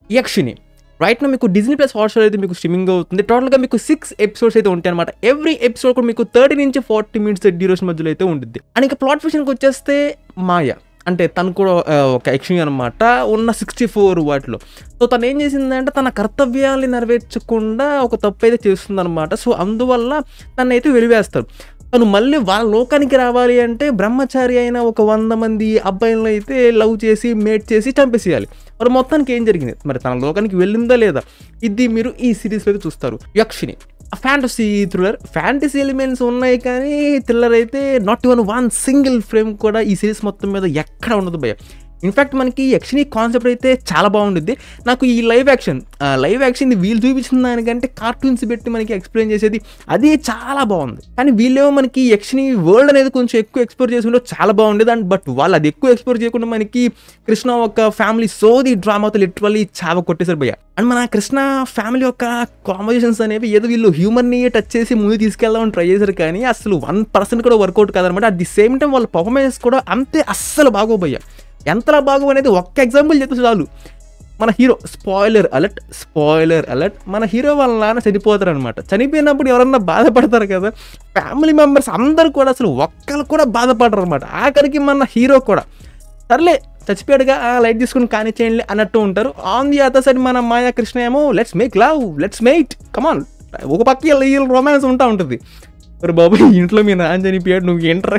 యక్షిని right నా మీకు Disney plus Hotstar అయితే మీకు స్ట్రీమింగ్ అవుతుంది టోటల్గా మీకు సిక్స్ ఎపిసోడ్స్ అయితే ఉంటాయి అనమాట ఎవ్రీ ఎపిసోడ్ కూడా మీకు థర్టీ నుంచి ఫార్టీ మినిట్స్ డ్యూరేషన్ మధ్యలో అయితే ఉంటుంది అండ్ ఇంకా ప్లాట్ విషయానికి వచ్చేస్తే మాయ అంటే తను కూడా ఆ, ఒక యక్షిని అనమాట ఉన్న సిక్స్టీ ఫోర్ వాటిలో సో తను ఏం చేసిందంటే తన కర్తవ్యాన్ని నెరవేర్చకుండా ఒక తప్పు అయితే చేస్తుందన్నమాట సో అందువల్ల తను అయితే వెలివేస్తారు తను మళ్ళీ వాళ్ళ లోకానికి రావాలి అంటే బ్రహ్మచారి అయిన ఒక వంద మంది అబ్బాయిలను అయితే లవ్ చేసి మేట్ చేసి చంపేసేయాలి మరి మొత్తానికి ఏం జరిగింది మరి తన లోకానికి వెళ్ళిందా లేదా ఇది మీరు ఈ సిరీస్లో అయితే చూస్తారు Yakshini fantasy thriller fantasy elements ఉన్నాయి కానీ థ్రిల్లర్ అయితే not even one single frame కూడా ఈ సిరీస్ మొత్తం మీద ఎక్కడ ఉండదు భయ ఇన్ఫాక్ట్ మనకి యక్షిని కాన్సెప్ట్ అయితే చాలా బాగుంటుంది నాకు ఈ లైవ్ యాక్షన్ లైవ్ యాక్షన్ వీళ్ళు చూపించిన దానికంటే కార్టూన్స్ పెట్టి మనకి ఎక్స్ప్లెయిన్ చేసేది అది చాలా బాగుంది కానీ వీళ్ళేమో మనకి యక్షిని వరల్డ్ అనేది కొంచెం ఎక్కువ ఎక్స్ప్లోర్ చేసుకుంటే చాలా బాగుండేది అండ్ బట్ వాళ్ళు అది ఎక్కువ ఎక్స్ప్లోర్ చేయకుండా మనకి కృష్ణ ఒక ఫ్యామిలీ సోది డ్రామాతో లిటరల్లీ చావ కొట్టేశారు భయ్య అండ్ మన కృష్ణ ఫ్యామిలీ యొక్క కాంబినేషన్స్ అనేవి ఏదో వీళ్ళు హ్యూమర్ని టచ్ చేసి ముందు తీసుకెళ్దామని ట్రై చేశారు కానీ అసలు వన్ పర్సెంట్ కూడా వర్కౌట్ కాదనమాట అట్ ది సేమ్ టైం వాళ్ళ పర్ఫార్మెన్స్ కూడా అంతే అస్సలు బాగోబోయ్యా ఎంతలా బాగు అనేది ఒక్క ఎగ్జాంపుల్ చెప్తే చాలు మన hero spoiler alert spoiler alert మన హీరో వాళ్ళ నాన్న చనిపోతారు అనమాట చనిపోయినప్పుడు ఎవరన్నా బాధపడతారు కదా ఫ్యామిలీ మెంబర్స్ అందరూ కూడా అసలు ఒక్కరు కూడా బాధపడరు అనమాట ఆఖరికి మన హీరో కూడా సర్లే చచ్చిపోయాడుగా ఆ, లైట్ తీసుకుని కానిచ్చేయండి అన్నట్టు ఉంటారు ఆన్ ది అదర్ సైడ్ మన మాయా కృష్ణ ఏమో let's make love let's mate come on ఒక పక్క వీళ్ళ రొమాన్స్ ఉంటా ఉంటుంది మరి బాబు ఇంట్లో మీ నాన్న చనిపోయాడు నువ్వు ఏంట్రా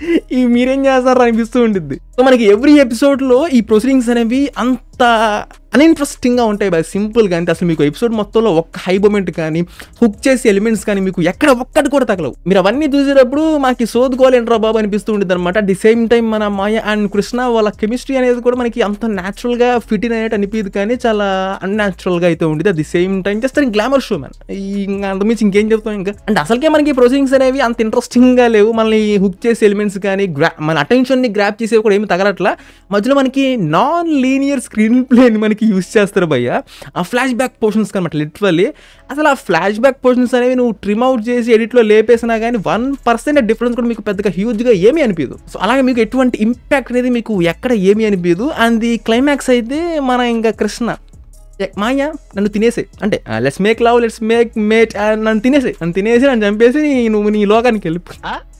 ఈ మీరేం చేస్తారా అనిపిస్తూ ఉంటుంది సో మనకి ఎవ్రీ ఎపిసోడ్లో ఈ ప్రొసీడింగ్స్ అనేవి అంత అన్ఇంట్రెస్టింగ్గా ఉంటాయి బాయ్ సింపుల్గా అంటే అసలు మీకు ఎపిసోడ్ మొత్తంలో ఒక్క హై మూమెంట్ కానీ హుక్ చేసే ఎలిమెంట్స్ కానీ మీకు ఎక్కడ ఒక్కటి కూడా తగలవు మీరు అవన్నీ చూసేటప్పుడు మాకు సోదుకోలేంట్రా బాబు అనిపిస్తూ ఉంటుంది అనమాట అట్ ది సేమ్ టైం మన మాయ అండ్ కృష్ణ వాళ్ళ కెమిస్ట్రీ అనేది కూడా మనకి అంత న్యాచురల్గా ఫిట్ ఇన్ అనేట్టు అనిపించదు కానీ చాలా అన్యాచురల్గా అయితే ఉంటుంది at the same time just glamour show man ఇంకా అంతమించి ఇంకేం చెప్తాం ఇంకా అండ్ అసలుకే మనకి ప్రొసీడింగ్స్ అనేవి అంత ఇంట్రెస్టింగ్గా లేవు మనల్ని హుక్ చేసే ఎలిమెంట్స్ కానీ గ్రా మన అటెన్షన్ని గ్రాప్ చేసేవి కూడా ఏమి తగలట్లా మధ్యలో మనకి నాన్ లీనియర్ స్క్రీన్ ప్లేని మనకి యూస్ చేస్తారు భయ్య ఆ ఫ్లాష్ బ్యాక్ పోర్షన్స్ అనమాట లిటరల్లీ అసలు ఆ ఫ్లాష్ బ్యాక్ పోర్షన్స్ అనేవి నువ్వు ట్రిమ్ అవుట్ చేసి ఎడిట్లో లేపేసినా కానీ వన్ పర్సెంట్ డిఫరెన్స్ కూడా మీకు పెద్దగా హ్యూజ్గా ఏమీ అనిపించదు సో అలాగే మీకు ఎటువంటి ఇంపాక్ట్ అనేది మీకు ఎక్కడ ఏమీ అనిపించదు అండ్ ది క్లైమాక్స్ అయితే మన ఇంకా కృష్ణ ఏ, మాయ నన్ను తినేసే అంటే let's make love let's make mate నన్ను తినేసే నన్ను తినేసి నన్ను చంపేసి నువ్వు నీ లోకానికి వెళ్ళిపో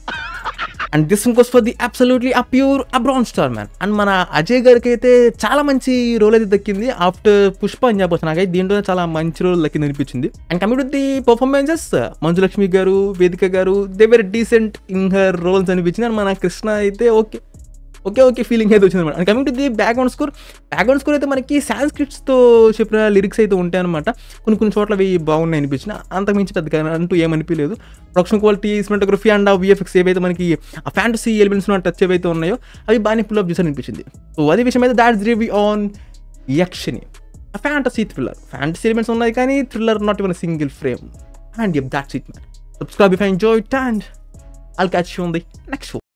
అండ్ దిస్ ఇంకోస్ for the absolutely uh pure అబ్రాన్ స్టార్ మ్యాన్ అండ్ మన అజయ్ గారికి అయితే చాలా మంచి రోల్ అయితే దక్కింది ఆఫ్టర్ పుష్ప అని చెప్పొచ్చు నాకైతే దీంట్లో చాలా మంచి రోల్ దక్కింది అనిపించింది and coming to the performances Manjulakshmi గారు వేదిక గారు they were decent in her roles అనిపించింది అండ్ మన కృష్ణ అయితే ఓకే ఓకే ఓకే ఫీలింగ్ అయితే వచ్చింది అనమాట and coming to the background score background score అయితే మనకి సాంస్క్రిట్స్తో చెప్పిన లిరిక్స్ అయితే ఉంటాయి అనమాట కొన్ని కొన్ని చోట్ల అవి బాగున్నాయి అనిపించిన అంతకుమించి పెద్దగా అంటూ ఏమనిపించలేదు production quality cinematography and uh VFX ఏవైతే మనకి ఆ ఫ్యాంటసీ ఎలిమెంట్స్ టచ్ ఏవైతే ఉన్నాయో అవి బాగానే పుల్ అప్ చేసి అనిపించింది సో అదే విషయం అయితే that's review on Yakshini fantasy thriller fantasy elements ఉన్నాయి కానీ thriller not even single frame and that's it man subscribe if I enjoy and I'll catch you on the next one.